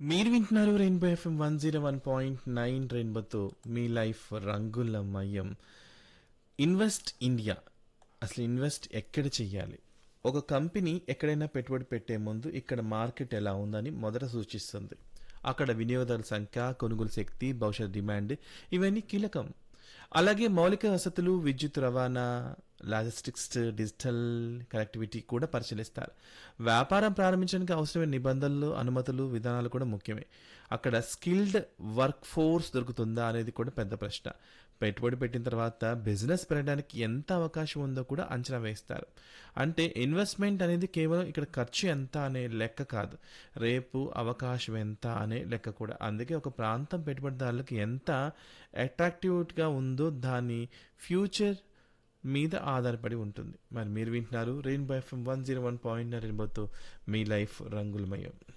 మీరు వింటున్నారు Rainbow FM one zero one point nine రెయిన్బోతో మీ లైఫ్ రంగులమయం ఇన్వెస్ట్ ఇండియా అసలు ఇన్వెస్ట్ ఎక్కడ చెయ్యాలి ఒక కంపెనీ ఎక్కడైనా పెట్టుబడి పెట్టే ముందు ఇక్కడ మార్కెట్ ఎలా ఉందని మొదట సూచిస్తుంది అక్కడ వినియోగదారుల సంఖ్య కొనుగోలు శక్తి భవిష్యత్ డిమాండ్ ఇవన్నీ కీలకం అలాగే మౌలిక వసతులు విద్యుత్ రవాణా లాజిస్టిక్స్ డిజిటల్ కనెక్టివిటీ కూడా పరిశీలిస్తారు వ్యాపారం ప్రారంభించడానికి అవసరమైన నిబంధనలు అనుమతులు విధానాలు కూడా ముఖ్యమే అక్కడ స్కిల్డ్ వర్క్ ఫోర్స్ దొరుకుతుందా అనేది కూడా పెద్ద ప్రశ్న పెట్టుబడి పెట్టిన తర్వాత బిజినెస్ పెరగడానికి ఎంత అవకాశం ఉందో కూడా అంచనా వేస్తారు అంటే ఇన్వెస్ట్మెంట్ అనేది కేవలం ఇక్కడ ఖర్చు ఎంత అనే లెక్క కాదు రేపు అవకాశం ఎంత అనే లెక్క కూడా అందుకే ఒక ప్రాంతం పెట్టుబడిదారులకు ఎంత అట్రాక్టివ్గా ఉందో దాని ఫ్యూచర్ మీద ఆధారపడి ఉంటుంది మరి మీరు వింటున్నారు Rainbow FM one zero one point రెయిన్బోతో మీ లైఫ్ రంగులమయం